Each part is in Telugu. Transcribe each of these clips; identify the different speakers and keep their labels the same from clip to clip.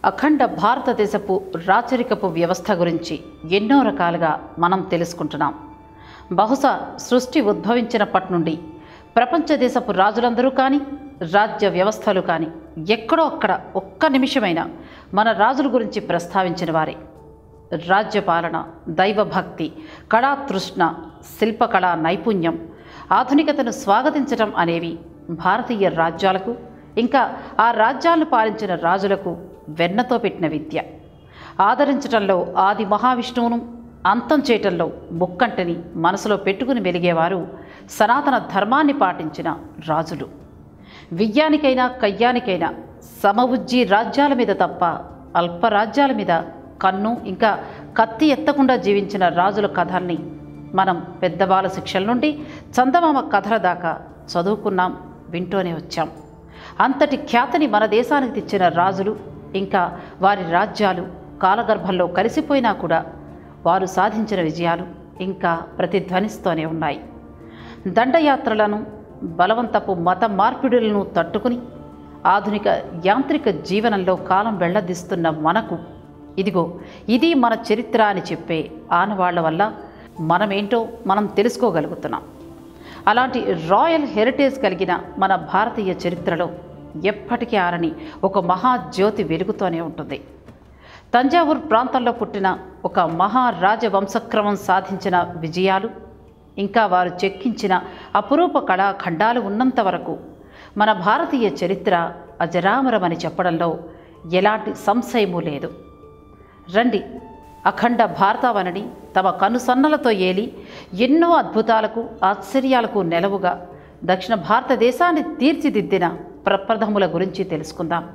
Speaker 1: అఖండ భారతదేశపు రాచరికపు వ్యవస్థ గురించి ఎన్నో రకాలుగా మనం తెలుసుకుంటున్నాం బహుశా సృష్టి ఉద్భవించినప్పటి నుండి ప్రపంచ దేశపు రాజులందరూ కానీ రాజ్య వ్యవస్థలు కానీ ఎక్కడో అక్కడ ఒక్క నిమిషమైనా మన రాజుల గురించి ప్రస్తావించిన వారే రాజ్యపాలన దైవభక్తి కళాతృష్ణ శిల్పకళా నైపుణ్యం ఆధునికతను స్వాగతించటం అనేవి భారతీయ రాజ్యాలకు ఇంకా ఆ రాజ్యాలను పాలించిన రాజులకు వెన్నతో పెట్టిన విద్య ఆదరించటంలో ఆది మహావిష్ణువును అంతం చేయటంలో ముక్కంటిని మనసులో పెట్టుకుని వెలిగేవారు సనాతన ధర్మాన్ని పాటించిన రాజులు వియ్యానికైనా కయ్యానికైనా సమవుజ్జి రాజ్యాల మీద తప్ప అల్ప రాజ్యాల మీద కన్ను ఇంకా కత్తి ఎత్తకుండా జీవించిన రాజుల కథల్ని మనం పెద్దవాళ్ళ శిక్షల నుండి చందమామ కథల దాకా చదువుకున్నాం వింటూనే వచ్చాం అంతటి ఖ్యాతిని మన దేశానికి తెచ్చిన రాజులు ఇంకా వారి రాజ్యాలు కాలగర్భంలో కలిసిపోయినా కూడా వారు సాధించిన విజయాలు ఇంకా ప్రతిధ్వనిస్తూనే ఉన్నాయి దండయాత్రలను బలవంతపు మత మార్పిడులను తట్టుకుని ఆధునిక యాంత్రిక జీవనంలో కాలం వెళ్లదీస్తున్న మనకు ఇదిగో ఇది మన చరిత్ర అని చెప్పే ఆనవాళ్ల వల్ల మనమేంటో మనం తెలుసుకోగలుగుతున్నాం అలాంటి రాయల్ హెరిటేజ్ కలిగిన మన భారతీయ చరిత్రలో ఎప్పటికీ ఆరని ఒక మహాజ్యోతి వెలుగుతూనే ఉంటుంది తంజావూరు ప్రాంతంలో పుట్టిన ఒక మహారాజ వంశక్రమం సాధించిన విజయాలు ఇంకా వారు చెక్కించిన అపురూప కళాఖండాలు ఉన్నంత వరకు మన భారతీయ చరిత్ర అజరామరమని చెప్పడంలో ఎలాంటి సంశయమూ లేదు రండి అఖండ భారతావనిని తమ కనుసన్నలతో ఏలి ఎన్నో అద్భుతాలకు ఆశ్చర్యాలకు నెలవుగా దక్షిణ భారతదేశాన్ని తీర్చిదిద్దిన ప్రప్రథముల గురించి తెలుసుకుందాం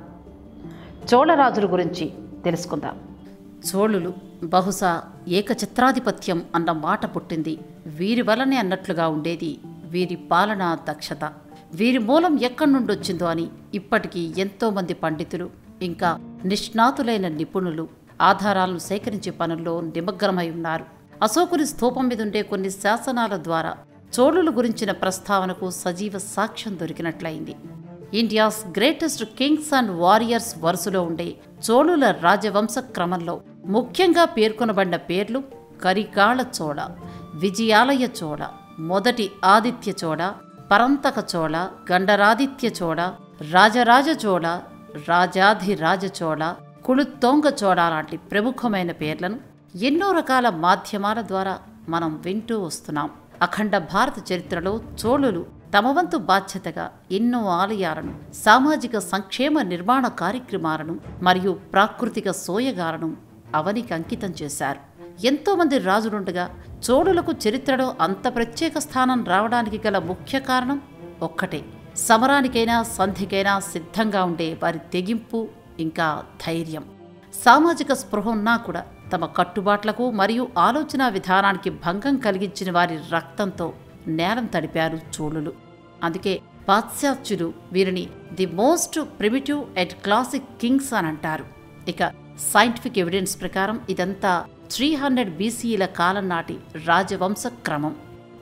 Speaker 1: చోళరాజుల గురించి తెలుసుకుందాం చోళులు బహుశా ఏకఛత్రాధిపత్యం అన్న మాట పుట్టింది వీరి వలనే అన్నట్లుగా ఉండేది వీరి పాలనా దక్షత వీరి మూలం ఎక్కడి నుండి వచ్చిందో అని ఇప్పటికీ ఎంతోమంది పండితులు ఇంకా నిష్ణాతులైన నిపుణులు ఆధారాలను సేకరించే పనుల్లో నిమగ్నమై ఉన్నారు అశోకుని స్థూపం మీద ఉండే కొన్ని శాసనాల ద్వారా చోళుల గురించిన ప్రస్తావనకు సజీవ సాక్ష్యం దొరికినట్లయింది India's greatest kings and warriors వరుసలో ఉండే చోళుల రాజవంశ క్రమంలో ముఖ్యంగా పేర్కొనబడిన పేర్లు కరికాళ చోళ విజయాలయ చోళ మొదటి ఆదిత్య చోళ పరంతక చోళ గండరాదిత్య చోళ రాజరాజ చోళ రాజాధిరాజ చోళ కుళుత్తోంగ చోళ లాంటి ప్రముఖమైన పేర్లను ఎన్నో రకాల మాధ్యమాల ద్వారా మనం వింటూ వస్తున్నాం అఖండ భారత చరిత్రలో చోళులు తమ వంతు బాధ్యతగా ఎన్నో ఆలయాలను సామాజిక సంక్షేమ నిర్మాణ కార్యక్రమాలను మరియు ప్రాకృతిక సోయగాలను అవనికి అంకితం చేశారు ఎంతోమంది రాజులుండగా చోళులకు చరిత్రలో అంత ప్రత్యేక స్థానం రావడానికి గల ముఖ్య కారణం ఒక్కటే సమరానికైనా సంధికైనా సిద్ధంగా ఉండే వారి తెగింపు ఇంకా ధైర్యం సామాజిక స్పృహ ఉన్నా కూడా తమ కట్టుబాట్లకు మరియు ఆలోచన విధానానికి భంగం కలిగించిన వారి రక్తంతో నేలం తడిపారు చోళులు అందుకే పాశ్చాత్యులు వీరిని the most primitive and classic kings అని అంటారు ఇక సైంటిఫిక్ ఎవిడెన్స్ ప్రకారం ఇదంతా త్రీ హండ్రెడ్ బీసీల కాలం నాటి రాజవంశ క్రమం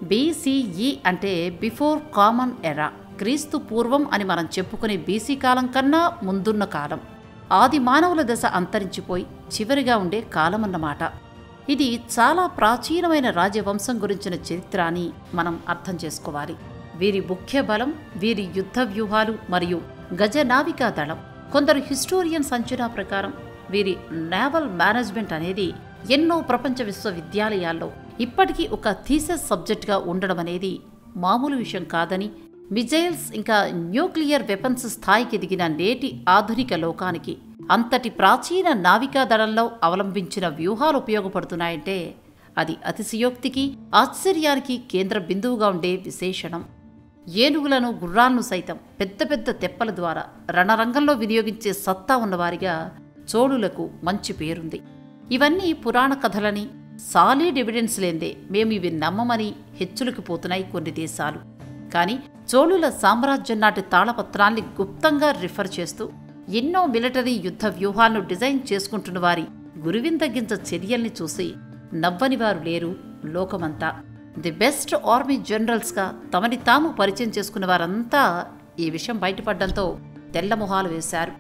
Speaker 1: బీసీఈ అంటే బిఫోర్ కామన్ ఎరా క్రీస్తు పూర్వం అని మనం చెప్పుకునే బీసీ కాలం కన్నా ముందున్న కాలం ఆది మానవుల దశ అంతరించిపోయి చివరిగా ఉండే కాలమన్నమాట ఇది చాలా ప్రాచీనమైన రాజవంశం గురించిన చరిత్ర అని మనం అర్థం చేసుకోవాలి వీరి ముఖ్య బలం వీరి యుద్ధ వ్యూహాలు మరియు గజనావికా దళం కొందరు హిస్టోరియన్స్ అంచనా ప్రకారం వీరి నేవల్ మేనేజ్మెంట్ అనేది ఎన్నో ప్రపంచ విశ్వవిద్యాలయాల్లో ఇప్పటికీ ఒక థీసెస్ సబ్జెక్ట్గా ఉండడం అనేది మామూలు విషయం కాదని మిజైల్స్ ఇంకా న్యూక్లియర్ వెపన్స్ స్థాయికి ఎదిగిన నేటి ఆధునిక లోకానికి అంతటి ప్రాచీన నావికా దళంలో అవలంబించిన వ్యూహాలు ఉపయోగపడుతున్నాయంటే అది అతిశయోక్తికి ఆశ్చర్యానికి కేంద్ర బిందువుగా ఉండే విశేషణం ఏనుగులను గుర్రాలను సైతం పెద్ద పెద్ద తెప్పల ద్వారా రణరంగంలో వినియోగించే సత్తా ఉన్నవారిగా చోళులకు మంచి పేరుంది ఇవన్నీ పురాణ కథలని సాలిడ్ ఎవిడెన్స్ లేందే మేము ఇవి నమ్మమని హెచ్చులకు పోతున్నాయి కొన్ని దేశాలు కానీ చోళుల సామ్రాజ్యం నాటి తాళపత్రాల్ని గుప్తంగా రిఫర్ చేస్తూ ఎన్నో మిలిటరీ యుద్ధ వ్యూహాలను డిజైన్ చేసుకుంటున్న వారి గురువిందగించ చర్యల్ని చూసి నవ్వని వారు లేరు లోకమంతా ది బెస్ట్ ఆర్మీ జనరల్స్గా తమని తాము పరిచయం చేసుకున్న వారంతా ఈ విషయం బయటపడడంతో తెల్లమొహాలు వేశారు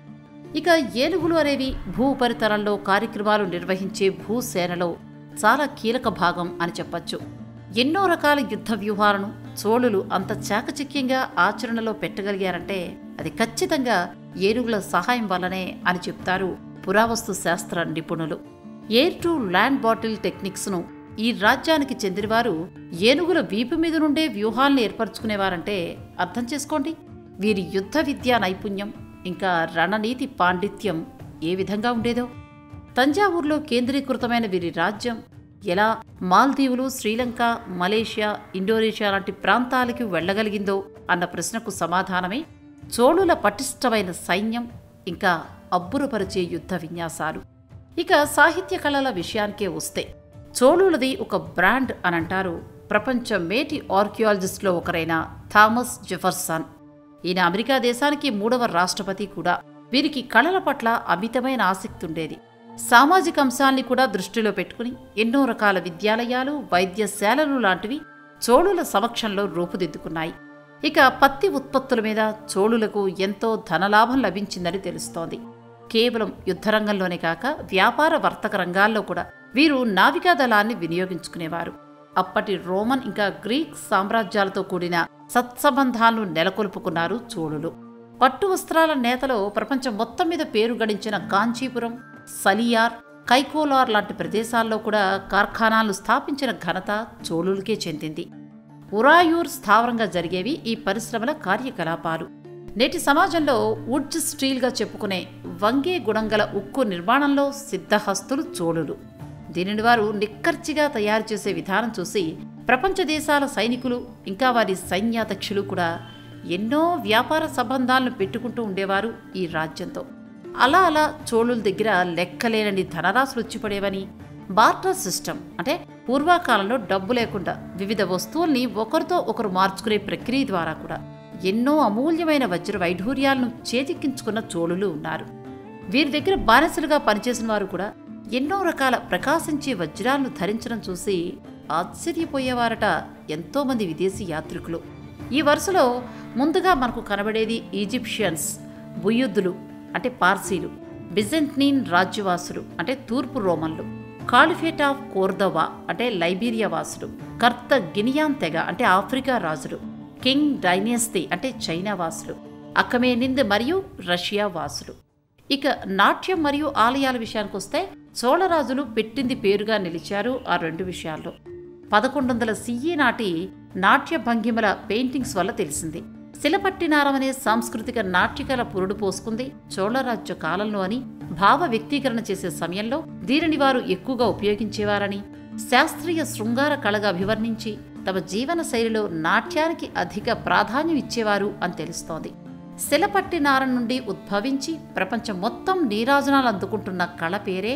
Speaker 1: ఇక ఏనుగులు అనేవి భూ ఉపరితలంలో కార్యక్రమాలు నిర్వహించే భూసేనలో చాలా కీలక భాగం అని చెప్పచ్చు ఎన్నో రకాల యుద్ధ వ్యూహాలను చోళులు అంత చాకచక్యంగా ఆచరణలో పెట్టగలిగారంటే అది ఖచ్చితంగా ఏనుగుల సహాయం వల్లనే అని చెప్తారు పురావస్తు శాస్త్ర నిపుణులు ఎయిర్ టు ల్యాండ్ బాటిల్ టెక్నిక్స్ను ఈ రాజ్యానికి చెందినవారు ఏనుగుల వీపు మీద నుండే వ్యూహాలను ఏర్పరచుకునేవారంటే అర్థం చేసుకోండి వీరి యుద్ధ విద్యా నైపుణ్యం ఇంకా రణనీతి పాండిత్యం ఏ విధంగా ఉండేదో తంజావూరులో కేంద్రీకృతమైన వీరి రాజ్యం ఎలా మాల్దీవులు శ్రీలంక మలేషియా ఇండోనేషియా లాంటి ప్రాంతాలకు వెళ్ళగలిగిందో అన్న ప్రశ్నకు సమాధానమే చోళుల పటిష్టమైన సైన్యం ఇంకా అబ్బురపరిచే యుద్ధ విన్యాసాలు ఇక సాహిత్య కళల విషయానికే వస్తే చోళులది ఒక బ్రాండ్ అని అంటారు ప్రపంచ మేటి ఆర్కియాలజిస్ట్లో ఒకరైన థామస్ జెఫర్సన్ ఈయన అమెరికా దేశానికి మూడవ రాష్ట్రపతి కూడా వీరికి కళల పట్ల అమితమైన ఆసక్తి ఉండేది సామాజిక అంశాల్ని కూడా దృష్టిలో పెట్టుకుని ఎన్నో రకాల విద్యాలయాలు వైద్యశాలలు లాంటివి చోళుల సమక్షంలో రూపుదిద్దుకున్నాయి ఇక పత్తి ఉత్పత్తుల మీద చోళులకు ఎంతో ధనలాభం లభించిందని తెలుస్తోంది కేవలం యుద్ధరంగంలోనే కాక వ్యాపార వర్తక రంగాల్లో కూడా వీరు నావికా దళాన్ని వినియోగించుకునేవారు అప్పటి రోమన్ ఇంకా గ్రీక్ సామ్రాజ్యాలతో కూడిన సత్సంబంధాలను నెలకొల్పుకున్నారు చోళులు పట్టు వస్త్రాల నేతలో ప్రపంచం మొత్తం మీద పేరు గడించిన కాంచీపురం సలియార్ కైకోలార్ లాంటి ప్రదేశాల్లో కూడా కార్ఖానాలు స్థాపించిన ఘనత చోళులకే చెందింది ఉరాయూర్ స్థావరంగా జరిగేవి ఈ పరిశ్రమల కార్యకలాపాలు నేటి సమాజంలో వుడ్జ్ స్టీల్గా చెప్పుకునే వంగే గుణంగల ఉక్కు నిర్మాణంలో సిద్ధహస్తులు చోళులు దీనిని వారు నిక్కర్చిగా తయారు చేసే విధానం చూసి ప్రపంచ దేశాల సైనికులు ఇంకా వారి సైన్యాధ్యక్షులు కూడా ఎన్నో వ్యాపార సంబంధాలను పెట్టుకుంటూ ఉండేవారు ఈ రాజ్యంతో అలా అలా చోళుల దగ్గర లెక్కలేనని ధనరాశులు వచ్చిపడేవని బార్టర్ సిస్టమ్ అంటే పూర్వకాలంలో డబ్బు లేకుండా వివిధ వస్తువుల్ని ఒకరితో ఒకరు మార్చుకునే ప్రక్రియ ద్వారా కూడా ఎన్నో అమూల్యమైన వజ్ర వైఢూర్యాలను చేజిక్కించుకున్న చోళులు ఉన్నారు వీరి దగ్గర బానిసలుగా పనిచేసిన వారు కూడా ఎన్నో రకాల ప్రకాశించే వజ్రాలను ధరించడం చూసి ఆశ్చర్యపోయేవారట ఎంతోమంది విదేశీ యాత్రికులు ఈ వరుసలో ముందుగా మనకు కనబడేది ఈజిప్షియన్స్ బుయుద్ధులు అంటే పార్సీలు బిజెంట్నీన్ రాజ్యవాసులు అంటే తూర్పు రోమన్లు కాలిఫేట్ ఆఫ్ కోర్దవా అంటే లైబీరియా వాసులు కర్త గినియాన్ తెగ అంటే ఆఫ్రికా రాజులు కింగ్ డైనేస్టీ అంటే చైనా వాసులు అక్కమేనింద్ మరియు రష్యా వాసులు ఇక నాట్యం మరియు ఆలయాల విషయానికి వస్తే చోళరాజులు పెట్టింది పేరుగా నిలిచారు ఆ రెండు విషయాల్లో పదకొండు వందల సిఈ నాటి నాట్య భంగిమల పెయింటింగ్స్ వల్ల తెలిసింది శిలపట్టినారం అనే సాంస్కృతిక నాట్యకల పురుడు పోసుకుంది చోళరాజ్య కాలంలో అని భావ వ్యక్తీకరణ చేసే సమయంలో దీనిని వారు ఎక్కువగా ఉపయోగించేవారని శాస్త్రీయ శృంగార కళగా అభివర్ణించి తమ జీవన శైలిలో నాట్యానికి అధిక ప్రాధాన్యం ఇచ్చేవారు అని తెలుస్తోంది శిలపట్టినారం నుండి ఉద్భవించి ప్రపంచం మొత్తం నీరాజనాలు అందుకుంటున్న కళ పేరే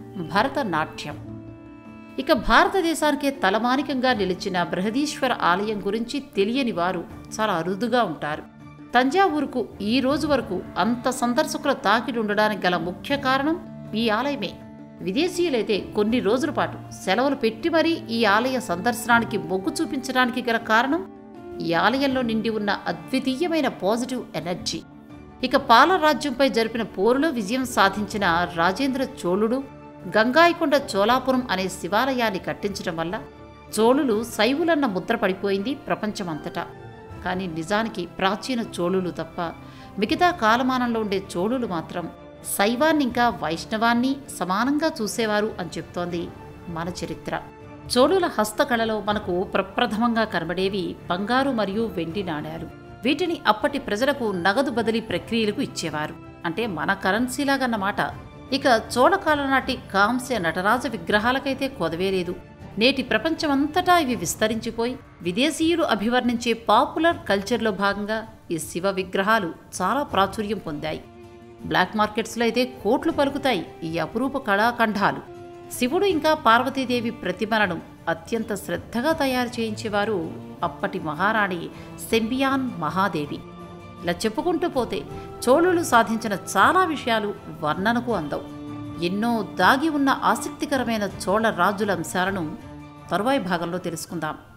Speaker 1: భరతనాట్యం ఇక భారతదేశానికే తలమానికంగా నిలిచిన బృహదీశ్వర ఆలయం గురించి తెలియని వారు చాలా అరుదుగా ఉంటారు తంజావూరుకు ఈ రోజు వరకు అంత సందర్శకుల తాకిడి ఉండడానికి గల ముఖ్య కారణం ఈ ఆలయమే విదేశీయులైతే కొన్ని రోజుల పాటు సెలవులు పెట్టి మరీ ఈ ఆలయ సందర్శనానికి మొగ్గు చూపించడానికి గల కారణం ఈ ఆలయంలో నిండి ఉన్న అద్వితీయమైన పాజిటివ్ ఎనర్జీ ఇక పాలరాజ్యంపై జరిపిన పోరులో విజయం సాధించిన రాజేంద్ర చోళుడు గంగాయికొండ చోళాపురం అనే శివాలయాన్ని కట్టించడం వల్ల చోళులు శైవులన్న ముద్ర పడిపోయింది ప్రపంచమంతటా కానీ నిజానికి ప్రాచీన చోళులు తప్ప మిగతా కాలమానంలో ఉండే చోళులు మాత్రం శైవాన్ని ఇంకా వైష్ణవాన్ని సమానంగా చూసేవారు అని చెప్తోంది మన చరిత్ర చోళుల హస్తకళలో మనకు ప్రప్రథమంగా కనబడేవి బంగారు మరియు వెండి నాణేలు వీటిని అప్పటి ప్రజలకు నగదు బదిలీ ప్రక్రియలకు ఇచ్చేవారు అంటే మన కరెన్సీలాగన్నమాట ఇక చోళకాలం నాటి కాంస్య నటరాజ విగ్రహాలకైతే కొదవేలేదు నేటి ప్రపంచమంతటా ఇవి విస్తరించిపోయి విదేశీయులు అభివర్ణించే పాపులర్ కల్చర్లో భాగంగా ఈ శివ విగ్రహాలు చాలా ప్రాచుర్యం పొందాయి బ్లాక్ మార్కెట్స్లో అయితే కోట్లు పలుకుతాయి ఈ అపురూప కళాఖండాలు శివుడు ఇంకా పార్వతీదేవి ప్రతిమలను అత్యంత శ్రద్ధగా తయారు చేయించేవారు అప్పటి మహారాణి సెంబియాన్ మహాదేవి ఇలా చెప్పుకుంటూ పోతే చోళులు సాధించిన చాలా విషయాలు వర్ణనకు అందవు ఎన్నో దాగి ఉన్న ఆసక్తికరమైన చోళ రాజుల అంశాలను తరువాయి భాగంలో తెలుసుకుందాం